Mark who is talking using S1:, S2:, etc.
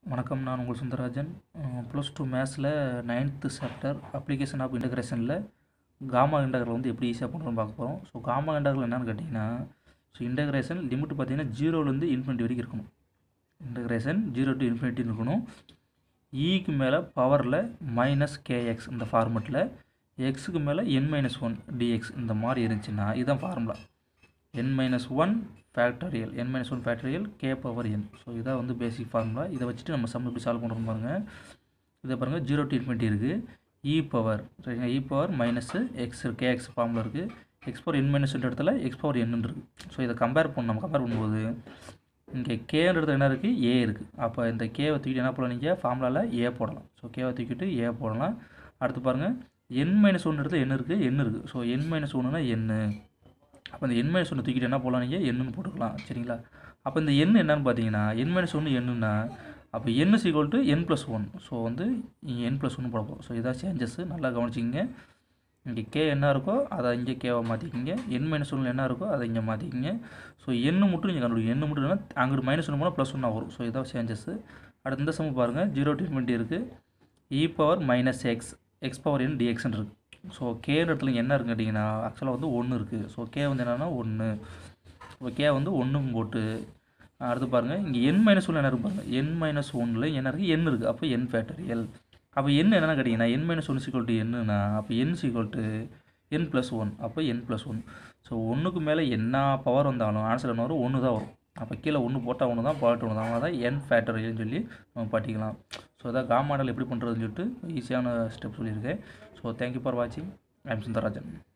S1: வணக்கம் நான் உங்கள் சுந்தரராஜன் ப்ளஸ் டூ மேத்ஸில் நைன்த்து சாப்டர் அப்ளிகேஷன் ஆஃப் இன்டகிரேஷனில் காமா இன்டகரல் வந்து எப்படி ஈஸியாக பண்ணுறோம்னு பார்க்க போகிறோம் ஸோ காமா இன்டகரல் என்னென்னு கேட்டிங்கன்னா ஸோ இன்டகிரேஷன் லிமிட் பார்த்தீங்கன்னா ஜீரோலேருந்து இன்ஃபினிட்டி வரைக்கும் இருக்கணும் இன்டகிரேஷன் ஜீரோ டு இன்ஃபினிட்டி இருக்கணும் ஈக்கு மேலே பவரில் மைனஸ் கேஎக்ஸ் இந்த ஃபார்மெட்டில் எக்ஸுக்கு மேலே என் மைனஸ் ஒன் டிஎக்ஸ் இந்த மாதிரி இருந்துச்சுன்னா இதுதான் formula n minus one factorial n minus one factorial k power n so இதான் வந்து பேசிக் ஃபார்முலா இதை வச்சுட்டு நம்ம சம் எப்படி சால்வ் பண்ணுறோம் பாருங்கள் இதை பாருங்கள் ஜீரோ டு இன்ஃபினிட்டி இருக்குது இ பவர் சரிங்களா e power minus x k x formula இருக்குது எக்ஸ் பவர் என் மைனஸ் இடத்துல எக்ஸ் பவர் என்னு இருக்குது ஸோ இதை கம்பேர் பண்ண நம்ம கம்பேர் பண்ணும்போது இங்கே கேன்றது என்ன இருக்குது ஏ இருக்குது அப்போ இந்த கேவை தூக்கிட்டு என்ன போடலாம் நீங்கள் ஃபார்முலாவில் ஏ போடலாம் ஸோ கேவை தூக்கிட்டு ஏ போடலாம் அடுத்து பாருங்கள் என் மைனஸ் ஒன்று இடத்துல என்ன இருக்குது என்ன இருக்குது ஸோ என் மைனஸ் ஒன்றுனா எண்ணு அப்போ இந்த என் மைனஸ் ஒன்று தூக்கிட்டு என்ன போடலாம் நீங்கள் எண்ணுன்னு போட்டுக்கலாம் சரிங்களா அப்போ இந்த எண் என்னன்னு பார்த்தீங்கன்னா என் மைனஸ் ஒன்று எண்ணுன்னா அப்போ n equal to n plus one so வந்து இங்கே என் ப்ளஸ் ஒன்று போட போகிறோம் ஸோ இதான் சேஞ்சஸ் நல்லா கவனிச்சிங்க இங்கே கே என்ன இருக்கோ அதை இங்கே கேவை மாற்றிக்கிங்க என் மைனஸ் ஒன்றில் என்ன இருக்கோ அதை இங்கே மாற்றிக்கிங்க ஸோ எண்ணு மட்டும் நீங்கள் கண்டுபிடிக்கும் எண்ணு மட்டும் இல்லைனா அங்கிட்டு மைனஸ் ஒன்று போனால் ப்ளஸ் ஒன்னாக வரும் ஸோ இதான் சேஞ்சஸ் அடுத்த இந்த சம பாருங்கள் ஜீரோ டு இன்ஃபினிட்டி இருக்குது e power minus x x power n டிஎக்ஸ்ன்னு இருக்குது ஸோ கேன்ற இடத்துல என்ன இருக்குன்னு கேட்டிங்கன்னா ஆக்சுவலாக வந்து ஒன்று இருக்குது ஸோ கே வந்து என்னென்னா ஒன்று இப்போ கே வந்து ஒன்றும் போட்டு அடுத்து பாருங்கள் இங்கே என் மைனஸ் ஒன்று என்ன இருக்கு பாருங்கள் என் மைனஸ் ஒன்றில் என்ன இருக்குது என் இருக்குது அப்போ என் ஃபேக்டரியல் அப்போ என் என்னென்னு கேட்டிங்கன்னா n minus one equal to என்னன்னா அப்போ n equal to n plus one அப்போ என் ப்ளஸ் ஒன் ஸோ ஒன்றுக்கு மேலே என்ன பவர் வந்தாலும் ஆன்சர் என்ன வரும் ஒன்று தான் வரும் அப்போ கீழே ஒன்று போட்டால் ஒன்று தான் பாட்டு ஒன்று தான் அதனால் தான் என் ஃபேக்டரியல்னு சொல்லி நம்ம பாட்டிக்கலாம் ஸோ அதான் கா மாடல் எப்படி பண்ணுறதுன்னு சொல்லிட்டு ஈஸியான ஸ்டெப் சொல்லியிருக்கேன் ஸோ தேங்க்யூ ஃபார் வாட்சிங் ஐம் சுந்தரராஜன்